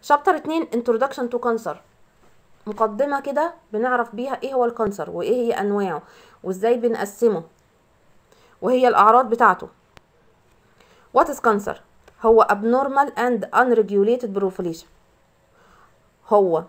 شابتر 2 introduction to cancer مقدمة كده بنعرف بيها ايه هو الكانسر وايه هي انواعه وازاي بنقسمه وهي الاعراض بتاعته what is cancer هو abnormal and unregulated proliferation هو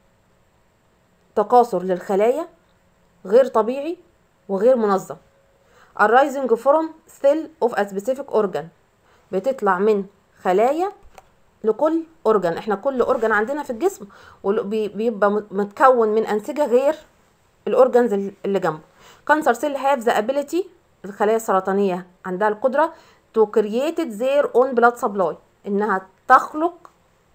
تكاثر للخلايا غير طبيعي وغير منظم arising from cell of a specific organ بتطلع من خلايا لكل اورجان احنا كل اورجان عندنا في الجسم بيبقى متكون من انسجه غير الاورجانز اللي جنبه كانسر سيل هاف ذا ابيليتي الخلايا السرطانيه عندها القدره تو كرييتد زير اون بلاد سبلاي انها تخلق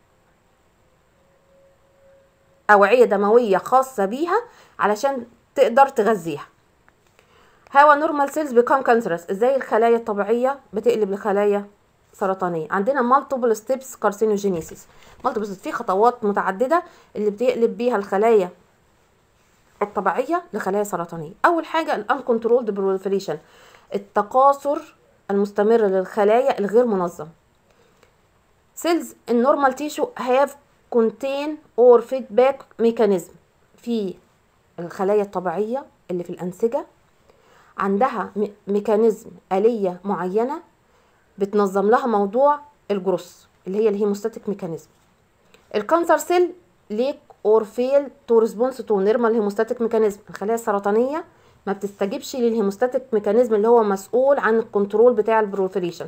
اوعيه دمويه خاصه بيها علشان تقدر تغذيها هوا نورمال سيلز بيكون كانسرس ازاي الخلايا الطبيعيه بتقلب لخلايا سرطانيه عندنا مالتيبل ستيبس كارسينوجينيسيس مالتيبل في خطوات متعدده اللي بتقلب بيها الخلايا الطبيعيه لخلايا سرطانيه اول حاجه الانكنترولد بروليفريشن التكاثر المستمر للخلايا الغير منظم cells in normal tissue have contain or feedback mechanism في الخلايا الطبيعيه اللي في الانسجه عندها ميكانيزم آلية معينة بتنظم لها موضوع الجروس اللي هي الهيموستاتيك ميكانيزم الكانسر سيل ليك اور فيل تو ريسبونس تو نورمال هيموستاتيك ميكانيزم الخلايا السرطانيه ما بتستجيبش للهيموستاتيك ميكانيزم اللي هو مسؤول عن الكنترول بتاع البروفيريشن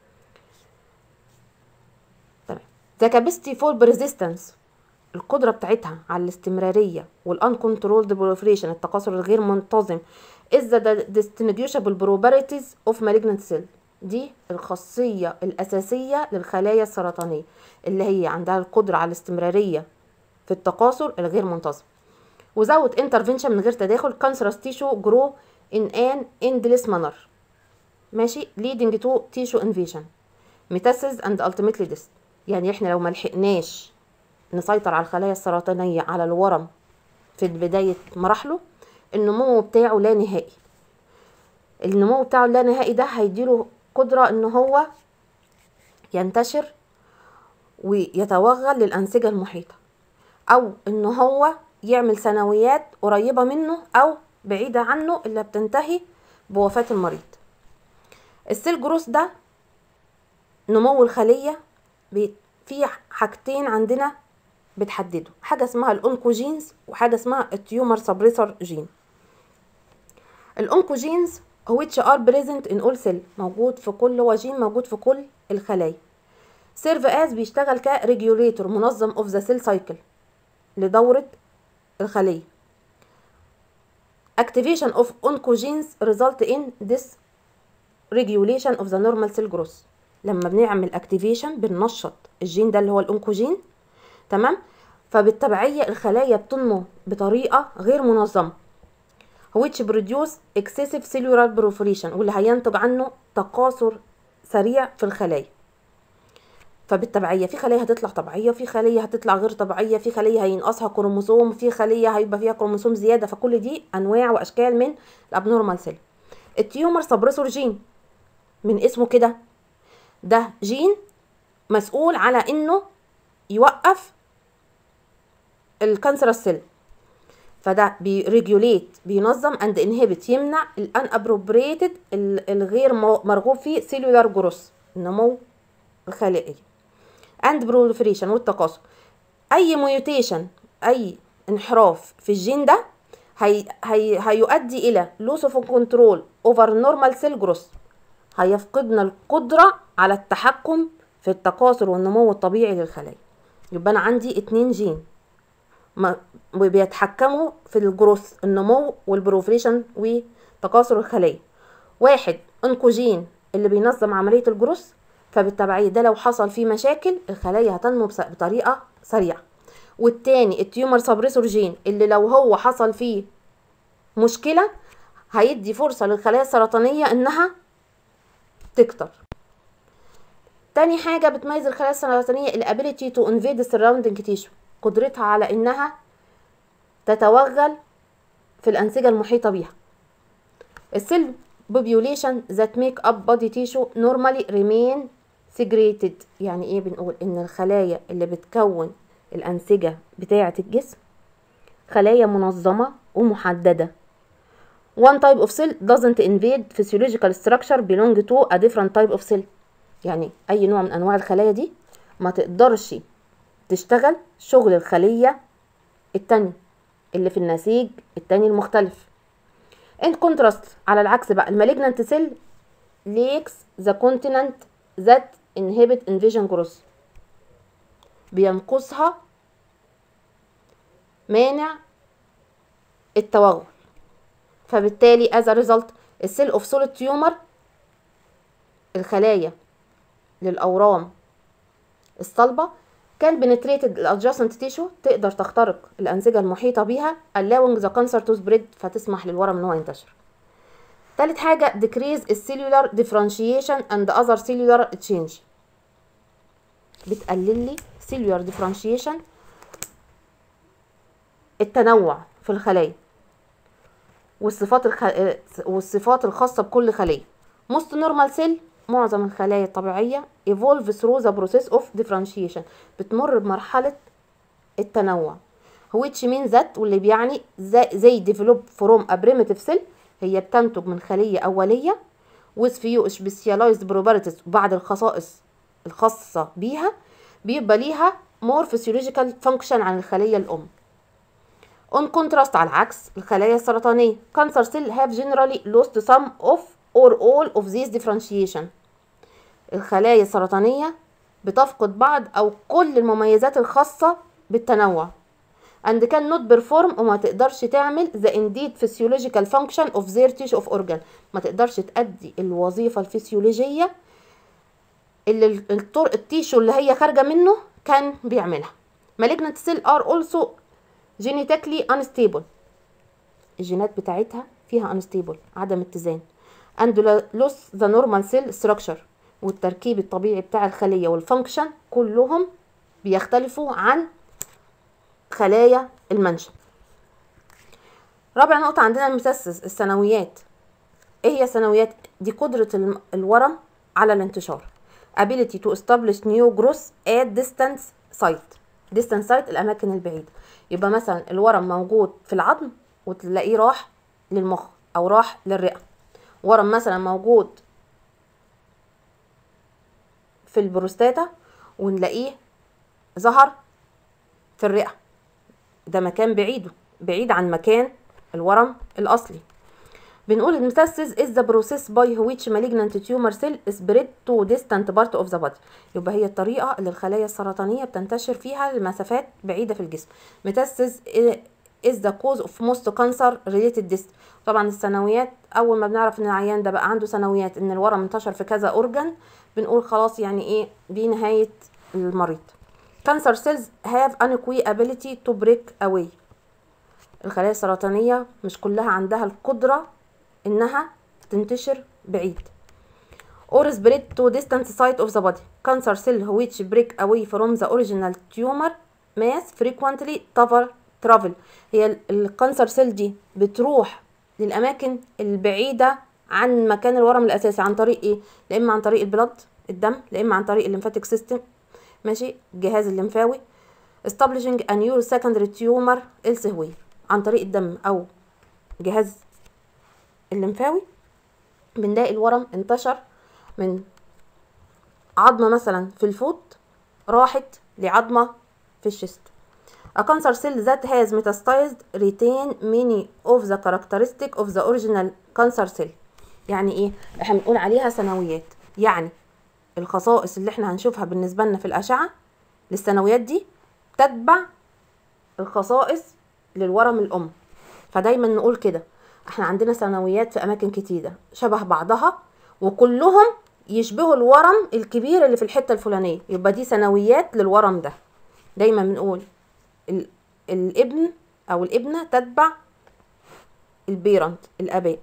تمام ذا كاباسيتي فور بريزيستنس القدره بتاعتها على الاستمراريه والان كنترولد بروفيريشن التكاثر الغير منتظم is the distinguishable properties of malignant cell دي الخاصية الأساسية للخلايا السرطانية اللي هي عندها القدرة على الاستمرارية في التكاثر الغير منتظم without intervention من غير تداخل cancerous tissue grow in an endless manner ماشي leading to tissue invasion metastasis and ultimately death يعني احنا لو ملحقناش نسيطر على الخلايا السرطانية على الورم في بداية مراحله النمو بتاعه لا نهائي النمو بتاعه لا نهائي ده هيديله قدرة ان هو ينتشر ويتوغل للأنسجة المحيطة أو ان هو يعمل ثانويات قريبة منه أو بعيدة عنه اللي بتنتهي بوفاة المريض السيل جروس ده نمو الخلية في حاجتين عندنا بتحدده حاجة اسمها الأونكوجينز وحاجة اسمها التيومر سبريسر جين الأونكوجينز which are present in all cell موجود في كل هو جين موجود في كل الخلايا سيرف از بيشتغل كريجوليتور منظم اوف ذا سيل سايكل لدورة الخلية activation of oncogenes result in this regulation of the normal cell growth لما بنعمل activation بننشط الجين ده اللي هو الأونكوجين تمام فبالتبعية الخلايا بتنمو بطريقة غير منظمة which produce excessive cellular proliferation واللي هينتج عنه تكاثر سريع في الخلايا فبالتبعية في خلايا هتطلع طبيعية في خلية هتطلع غير طبيعية في خلية هينقصها كروموسوم في خلية هيبقى فيها كروموسوم زيادة فكل دي أنواع وأشكال من الأبنورمال سيل التيومر سبريسور جين من اسمه كده ده جين مسؤول على انه يوقف الكانسر سيل فده بيريجوليت بينظم اند انهبت يمنع الان ابروبريتد الغير مرغوب فيه سيلولار جروس النمو الخلائي اند بروليفريشن والتكاثر اي ميوتيشن اي انحراف في الجين ده هي هي هيؤدي الى لوس اوف كنترول اوفر نورمال سيل جروس هيفقدنا القدره على التحكم في التكاثر والنمو الطبيعي للخلايا يبقى انا عندي اتنين جين بيتحكموا في الجروث النمو والبروفريشن وتكاثر الخلايا واحد انكوجين اللي بينظم عملية الجروث فبالتبعية ده لو حصل فيه مشاكل الخلايا هتنمو بطريقة سريعة والتاني التيومر سبريسور جين اللي لو هو حصل فيه مشكلة هيدي فرصة للخلايا السرطانية انها تكتر تاني حاجة بتميز الخلايا السرطانية الابيليتي تو انفيد السراوندنج تيشو قدرتها على انها تتوغل في الانسجه المحيطه بيها السيل population that make up body tissue normally remain segregated يعني ايه بنقول ان الخلايا اللي بتكون الأنسجة بتاعة الجسم خلايا منظمة ومحددة one type of cell doesn't invade physiological structure belong to a different type of cell يعني أي نوع من أنواع الخلايا دي ما تقدرش تشتغل شغل الخلية التانية اللي في النسيج التاني المختلف in contrast على العكس بقى المالجنانت سيل lacks the continent that inhibit invasion growth بينقصها مانع التوغل فبالتالي as a result السيل اوف سوليد تيومر الخلايا للأورام الصلبة كان بنتريتد الادجاستنت تيشو تقدر تخترق الأنسجة المحيطة بيها allowing the cancer to spread فتسمح للورم ان هو ينتشر تالت حاجة decrease السيلولار differentiation and other cellular change بتقلل لي cellular differentiation التنوع في الخلايا والصفات الخ... والصفات الخاصة بكل خلية most normal cell معظم الخلايا الطبيعية evolve through the process of differentiation بتمر بمرحلة التنوع which means that واللي بيعني زي develop from a primitive cell هي بتنتج من خلية أولية with few specialized properties بعض الخصائص الخاصة بيها بيبقى ليها more physiological function عن الخلية الأم on contrast على العكس الخلايا السرطانية cancer cell have generally lost some of or all of these differentiation الخلايا السرطانية بتفقد بعض أو كل المميزات الخاصة بالتنوع and cannot perform وما تقدرش تعمل the indeed physiological function of their tissue of organ ما تقدرش تأدي الوظيفة الفسيولوجية اللي الطرق التيشو اللي هي خارجة منه كان بيعملها malignant cell are also genetically unstable الجينات بتاعتها فيها unstable عدم اتزان and lose the normal cell structure والتركيب الطبيعي بتاع الخلية والفانكشن كلهم بيختلفوا عن خلايا المنشأ رابع نقطة عندنا المسسس الثانويات ايه هي الثانويات دي قدرة الورم على الانتشار ability to establish new growth at distance site distance site الأماكن البعيدة يبقى مثلا الورم موجود في العظم وتلاقيه راح للمخ أو راح للرئة ورم مثلا موجود في البروستاتا ونلاقيه ظهر في الرئة ده مكان بعيد بعيد عن مكان الورم الأصلي بنقول الميتاستيز is the process by which malignant tumor cell spread to distant part of the body يبقى هي الطريقة اللي الخلايا السرطانية بتنتشر فيها لمسافات بعيدة في الجسم ميتاستيز is the cause of most cancer related death طبعا الثانويات اول ما بنعرف ان العيان ده بقى عنده ثانويات ان الورم انتشر في كذا اورجن بنقول خلاص يعني ايه دي نهاية المريض cancer cells have unequal ability to break away الخلايا السرطانية مش كلها عندها القدرة انها تنتشر بعيد or spread to distant site of the body cancer cell which break away from the original tumor mass frequently travel هي الكانسر سيل دي بتروح للاماكن البعيده عن مكان الورم الاساسي عن طريق ايه لا اما عن طريق البلد الدم لا اما عن طريق الليمفاتيك سيستم ماشي الجهاز الليمفاوي establishing a new secondary tumor elsewhere عن طريق الدم او جهاز الليمفاوي بنلاقي الورم انتشر من عظمة مثلا في الفوت راحت لعظمة في الشست A cancer cell that has metastasized retain many of the characteristic of the original cancer cell يعني ايه احنا بنقول عليها ثانويات يعني الخصائص اللي احنا هنشوفها بالنسبة لنا في الأشعة للثانويات دي تتبع الخصائص للورم الأم فدايما نقول كده احنا عندنا ثانويات في أماكن كتيرة شبه بعضها وكلهم يشبهوا الورم الكبير اللي في الحتة الفلانية يبقى دي ثانويات للورم ده دايما بنقول الابن أو الابنة تتبع البيرنت الآباء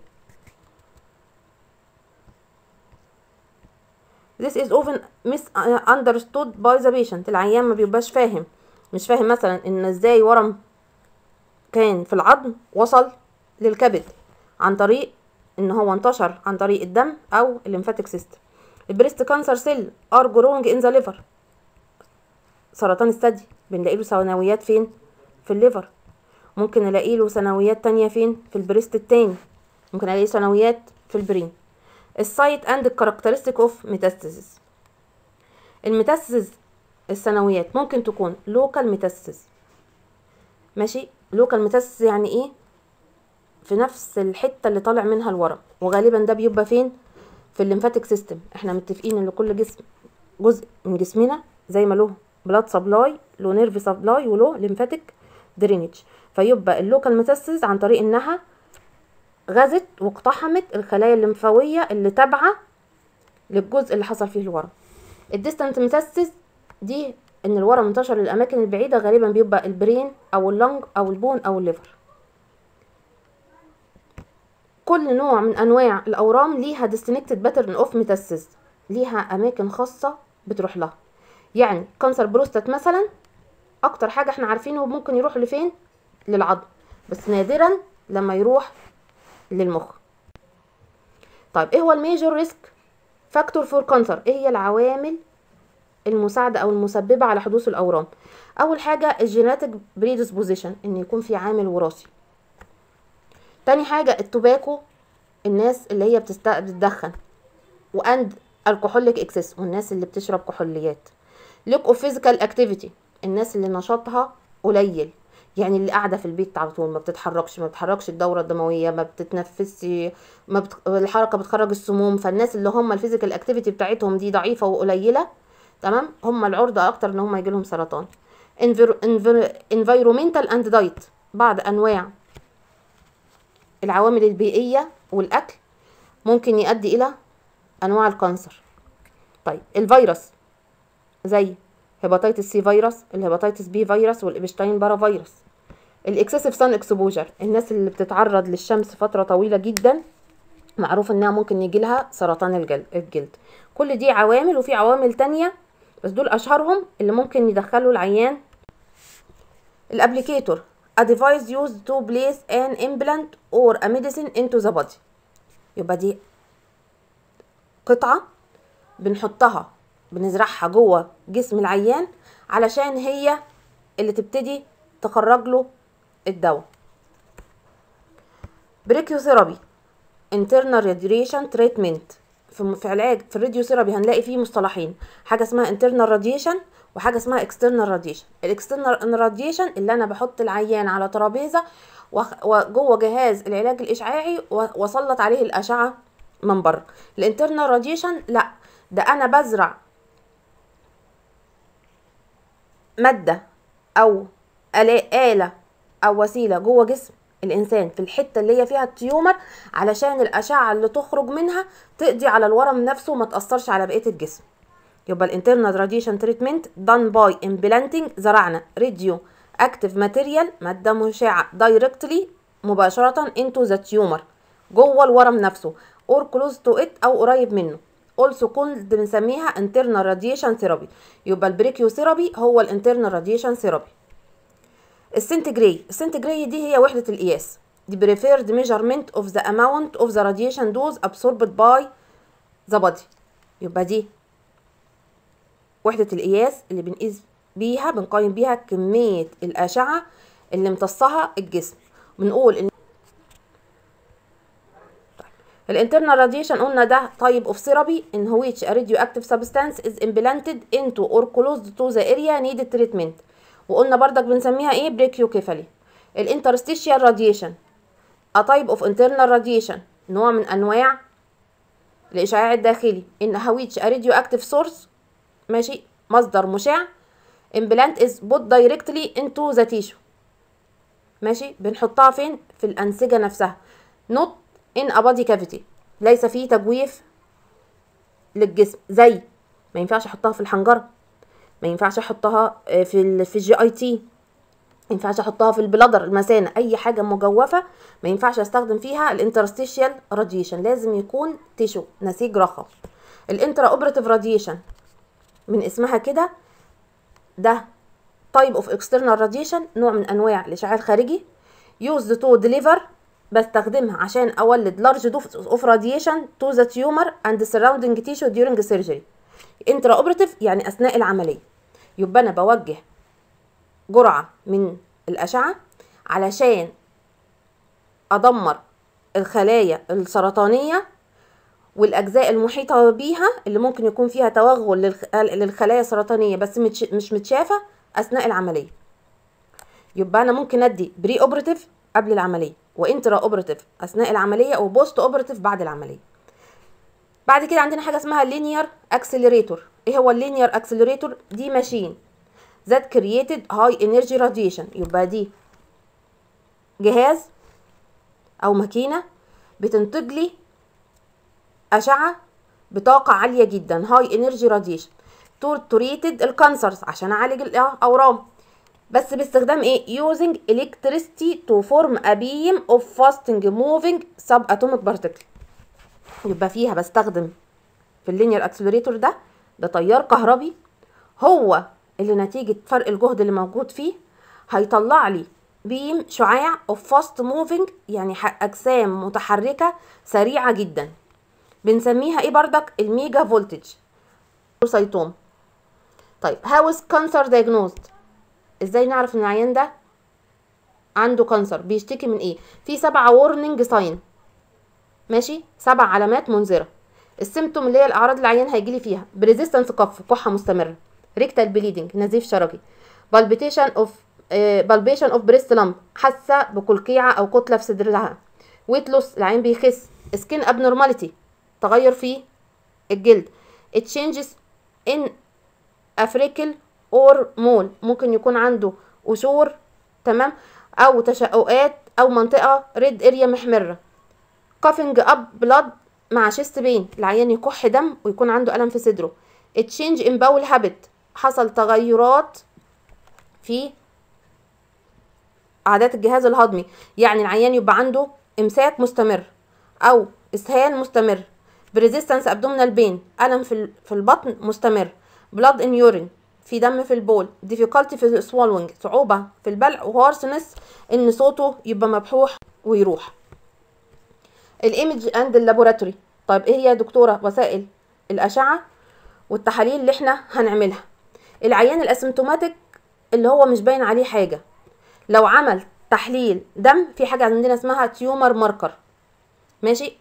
This is often misunderstood by the patient العيان ما بيبقاش فاهم مش فاهم مثلا ان ازاي ورم كان في العظم وصل للكبد عن طريق ان هو انتشر عن طريق الدم او الليمفاتيك سيستم البريست كانسر سيل ار جروينج ان ذا ليفر سرطان الثدي بنلاقي له ثانويات فين في الليفر ممكن الاقي له ثانويات تانية فين في البريست التاني ممكن الاقي ثانويات في البرين السايت اند الكاركترستيك اوف ميتاستاسيس الميتاستاسيس الثانويات ممكن تكون لوكال ميتاستاسيس ماشي لوكال ميتاستاسيس يعني ايه في نفس الحته اللي طالع منها الورم وغالبا ده بيبقى فين في الليمفاتيك سيستم احنا متفقين ان كل جسم جزء من جسمنا زي ما له بلاد سبلاي له نيرف سبلاي وله ليمفاتيك درينج فيبقى اللوكال ميتاستاسيس عن طريق انها غزت واقتحمت الخلايا الليمفاويه اللي تابعه للجزء اللي حصل فيه الورم الديستانت ميتاستاسيس دي ان الورم انتشر للاماكن البعيده غالبا بيبقى البرين او اللنج او البون او الليفر كل نوع من انواع الاورام ليها distinct pattern of metastasis ليها اماكن خاصه بتروح لها يعني كانسر بروستات مثلا اكتر حاجه احنا عارفينه ممكن يروح لفين للعظم بس نادرا لما يروح للمخ طيب ايه هو الميجور ريسك فاكتور فور كانسر ايه هي العوامل المساعده او المسببه على حدوث الاورام اول حاجه الجيناتيك بريدisposition ان يكون في عامل وراثي تاني حاجة التوباكو الناس اللي هي بتست... بتدخن واند الكحوليك اكسس والناس اللي بتشرب كحوليات لوك اوف فيزيكال اكتيفيتي الناس اللي نشاطها قليل يعني اللي قاعده في البيت على طول ما بتتحركش ما بتحركش الدوره الدمويه ما بتتنفسش ما بت... الحركه بتخرج السموم فالناس اللي هم الفيزيكال اكتيفيتي بتاعتهم دي ضعيفه وقليله تمام هم العرضه اكتر ان هم يجيلهم سرطان environmental اند دايت بعض انواع العوامل البيئية والأكل ممكن يؤدي إلى أنواع الكانسر طيب الفيروس زي هيباتيتس سي فيروس الهيباتيتس بي فيروس والإبشتاين بارا فيروس الاكسسيف سان اكسبوجر الناس اللي بتتعرض للشمس فترة طويلة جدا معروف انها ممكن يجي لها سرطان الجلد, الجلد كل دي عوامل وفي عوامل تانية بس دول اشهرهم اللي ممكن يدخلوا العيان الابليكيتور a device used to place an implant or a medicine into the body يبقى دي قطعة بنحطها بنزرعها جوه جسم العيان علشان هي اللي تبتدي تخرج له الدواء بريكيوثيرابي internal radiation treatment في في علاج في الراديوثيرابي هنلاقي فيه مصطلحين حاجه اسمها internal radiation وحاجه اسمها external radiation الاكسترنال radiation اللي انا بحط العيان على ترابيزه وجوه جهاز العلاج الاشعاعي واسلط عليه الاشعه من بره الانترنال راديشن لا ده انا بزرع ماده او آلة او وسيله جوه جسم الانسان في الحته اللي هي فيها التيومر علشان الاشعه اللي تخرج منها تقضي على الورم نفسه وما تاثرش على بقيه الجسم يبقى الانترنال راديشن تريتمنت دان باي امبلانتنج زرعنا راديو اكتيف ماتيريال ماده مشعه دايركتلي مباشره انتو ذا تيومر جوه الورم نفسه اور كلوز تو ات او قريب منه also called بنسميها internal radiation therapy يبقى البريكيو ثيرابي هو الانترنال راديشن ثيرابي السنتجري السنتجري دي هي وحدة القياس دي preferred measurement of the amount of the radiation dose absorbed by the body يبقى دي وحدة القياس اللي بنقيس بيها بنقيم بيها كمية الأشعة اللي امتصها الجسم بنقول ان الانترنال راديشن قلنا ده type of therapy in which a radioactive substance is implanted into or close to the area needed treatment وقلنا بردك بنسميها ايه بريكيوكيفالي الانترستيشيال راديشن a type of internal radiation نوع من انواع الاشعاع الداخلي in which a radioactive source ماشي مصدر مشع implant is put directly into the tissue ماشي بنحطها فين في الانسجه نفسها not in a body cavity ليس فيه تجويف للجسم زي ما ينفعش احطها في الحنجره ما ينفعش احطها في ال في الجي اي تي ما ينفعش احطها في البلادر المثانه اي حاجه مجوفه ما ينفعش استخدم فيها الانترستيشيال راديشن لازم يكون تيشو نسيج رخو الانترا اوبراتيف راديشن من اسمها كده ده type of external radiation نوع من انواع الاشعاع الخارجي used to deliver بستخدمها عشان اولد large dose of radiation to the tumor and surrounding tissue during surgery intraoperative يعني اثناء العمليه يبقى انا بوجه جرعة من الأشعة علشان أدمر الخلايا السرطانية والأجزاء المحيطة بيها اللي ممكن يكون فيها توغل للخ- للخلايا السرطانية بس متش- مش متشافة أثناء العملية يبقى أنا ممكن أدي بري أوبراتيف قبل العملية وانترا أوبراتيف أثناء العملية وبوست أوبراتيف بعد العملية بعد كده عندنا حاجة اسمها لينير اكسلريتور ايه هو اللينير اكسلريتور دي ماشين that created high energy radiation يبقى دي جهاز او ماكينه بتنتج لي اشعه بطاقه عاليه جدا هاي انرجي راديشن توريتد الكانسرز عشان اعالج الاورام بس باستخدام ايه using electricity to form a beam of fasting moving subatomic particle يبقى فيها بستخدم في اللينير اكسلريتور ده ده تيار كهربي هو اللي نتيجة فرق الجهد اللي موجود فيه هيطلع لي بيم شعاع of fast moving يعني ح- أجسام متحركة سريعة جدا بنسميها ايه بردك الميجا فولتج سيتوم طيب how is cancer diagnosed ازاي نعرف ان العيان ده عنده كانسر بيشتكي من ايه في سبعة warning ساين ماشي سبع علامات منذره السيمتوم اللي هي الاعراض اللي العيان هيجيلي فيها بريزيستنس كف كحه مستمره ريكتال بليدنج نزيف شرجي بالبيتيشن اوف بالبيشن اوف بريست لامب حاسه بكلكيعه او كتله في صدرها ويت لوس العين بيخس سكين ابنورماليتي تغير في الجلد تشينجز ان افريكل اور مول ممكن يكون عنده قشور تمام او تشققات او منطقه ريد اريا محمره كافنج اب بلاد مع شيست بين العيان يكح دم ويكون عنده الم في صدره تشينج ان باول هابت حصل تغيرات في عادات الجهاز الهضمي يعني العيان يبقى عنده امساك مستمر او اسهال مستمر بريزيستنس ابدومينال بين الم في ال- في البطن مستمر بلاد ان يورين في دم في البول difficulty في swallowing صعوبة في البلع وهارسنس ان صوته يبقى مبحوح ويروح الايمج اند اللابوراتوري طيب ايه هي يا دكتوره وسائل الاشعه والتحاليل اللي احنا هنعملها العيان الاسيمتوماتيك اللي هو مش باين عليه حاجه لو عمل تحليل دم في حاجه عندنا اسمها تيومر ماركر ماشي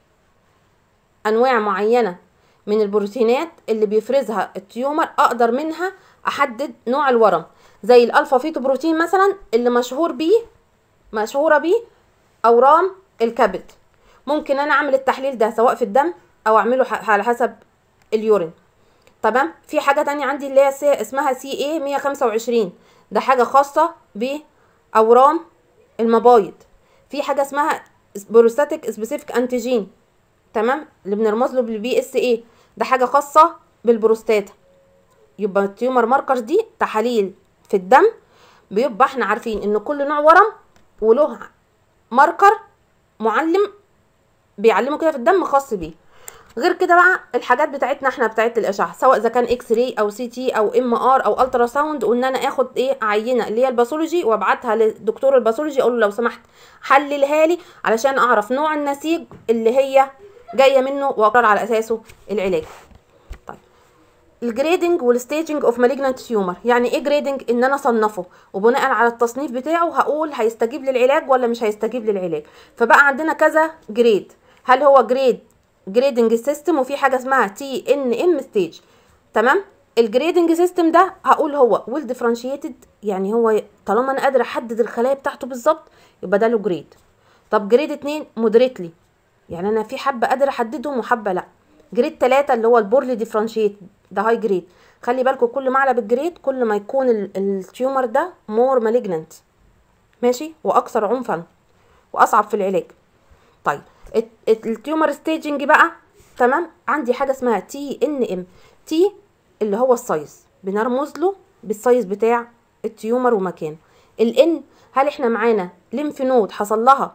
انواع معينه من البروتينات اللي بيفرزها التيومر اقدر منها احدد نوع الورم زي الالفا فيتو بروتين مثلا اللي مشهور بيه مشهوره بيه اورام الكبد ممكن انا اعمل التحليل ده سواء في الدم او اعمله ح- على حسب اليورين تمام في حاجه تانية عندي اللي هي سي اسمها سي اي 125 ده حاجه خاصه باورام المبايض في حاجه اسمها بروستاتيك سبيسيفيك انتيجين تمام اللي بنرمز له بالبي اس اي ده حاجه خاصه بالبروستاتا يبقى التيومر ماركرز دي تحاليل في الدم بيبقى احنا عارفين ان كل نوع ورم وله ماركر معلم بيعلمه كده في الدم خاص بيه غير كده بقى الحاجات بتاعتنا احنا بتاعت الاشعه سواء اذا كان اكس راي او سي تي او ام ار او الترا ساوند وان انا اخد ايه عينه اللي هي الباثولوجي وابعتها لدكتور الباثولوجي اقول له لو سمحت حللها لي علشان اعرف نوع النسيج اللي هي جايه منه واقرر على اساسه العلاج طيب الجريدنج والستيجنج اوف مالجنانت تيومر يعني ايه جريدنج ان انا اصنفه وبناء على التصنيف بتاعه هقول هيستجيب للعلاج ولا مش هيستجيب للعلاج فبقى عندنا كذا جريد هل هو جريد جريدنج سيستم وفي حاجه اسمها تي ان ام ستيج تمام الجريدنج سيستم ده هقول هو ويل ديفرنشيتد يعني هو طالما انا قادره احدد الخلايا بتاعته بالظبط يبقى ده له جريد طب جريد اتنين مودريتلي يعني انا في حبه قادره احددهم وحبه لا جريد تلاتة اللي هو البورلي ديفرنشيت ده هاي جريد خلي بالكم كل ما اعلى بالجريد كل ما يكون ال- التيومر ده مور مالجننت ماشي واكثر عنفا واصعب في العلاج طيب الت- الت- التيومر ستيجنج بقى تمام عندي حاجه اسمها تي ان ام تي اللي هو السايز بنرمز له بالسايز بتاع التيومر ومكانه الان هل احنا معانا ليمف نود حصل لها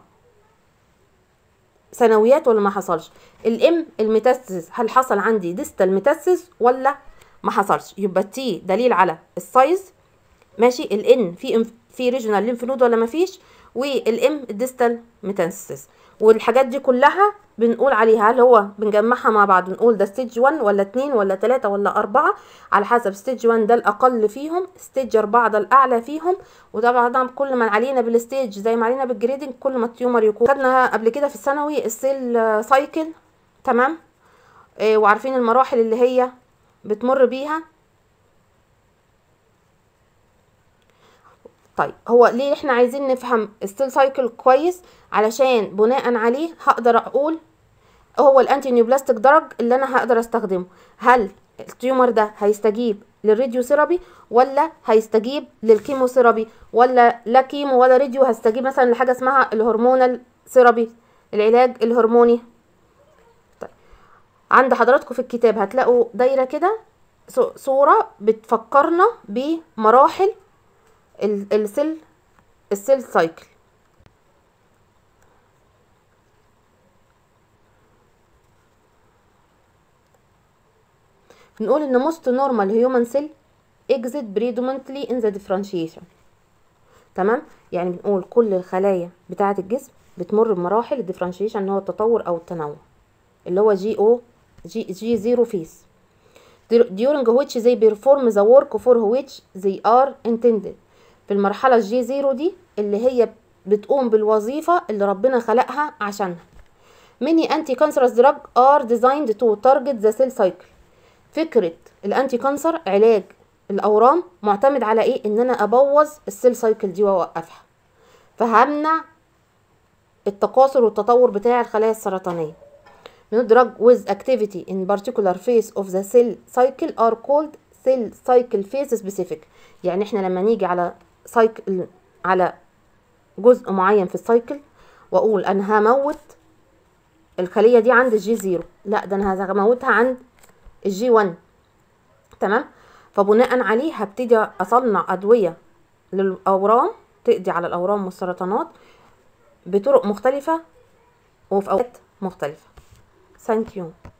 ثانويات ولا ما حصلش الام الميتاستس هل حصل عندي ديستال ميتاستس ولا ما حصلش يبقى التي دليل على السايز ماشي الان في في ريجونال ليمف نود ولا مفيش والام الديستال ميتانسيس والحاجات دي كلها بنقول عليها هل هو بنجمعها مع بعض نقول ده ستيج 1 ولا 2 ولا 3 ولا 4 على حسب ستيج 1 ده الاقل فيهم ستيج 4 ده الاعلى فيهم وطبعا كل ما علينا بالستيج زي ما علينا بالجريدنج كل ما التيومر يكون خدنا قبل كده في الثانوي السيل سايكل تمام آه وعارفين المراحل اللي هي بتمر بيها طيب هو ليه احنا عايزين نفهم السيل سايكل كويس علشان بناء عليه هقدر اقول هو الانتي نيوبلاستيك درج اللي انا هقدر استخدمه هل التيومر ده هيستجيب للراديو ثيرابي ولا هيستجيب للكيموثيرابي ولا لا كيمو ولا راديو هستجيب مثلا لحاجه اسمها الهرمونال ثيرابي العلاج الهرموني طيب عند حضراتكم في الكتاب هتلاقوا دايره كده صوره بتفكرنا بمراحل السيل السيل سايكل بنقول ان most normal human cell exit predominantly in the differentiation تمام يعني بنقول كل الخلايا بتاعه الجسم بتمر بمراحل الديفرنشيشن اللي هو التطور او التنوع اللي هو جي او جي جي زيرو فيس during which they perform the work for which they are intended في المرحلة الجي زيرو دي اللي هي بتقوم بالوظيفة اللي ربنا خلقها عشانها many anti-cancerous drug are designed to target the cell cycle فكرة الانتي كانسر علاج الاورام معتمد على ايه ان انا ابوظ السيل سايكل دي واوقفها فهمنع التكاثر والتطور بتاع الخلايا السرطانية من drug with activity in particular phase of the cell cycle are called cell cycle phase specific يعني احنا لما نيجي على سايكل على جزء معين في السايكل واقول انا هموت الخلية دي عند الجي زيرو لا ده انا هموتها عند الجي 1 تمام فبناء عليه هبتدي اصنع ادويه للاورام تقضي على الاورام والسرطانات بطرق مختلفه وفي اوقات مختلفه ثانك يو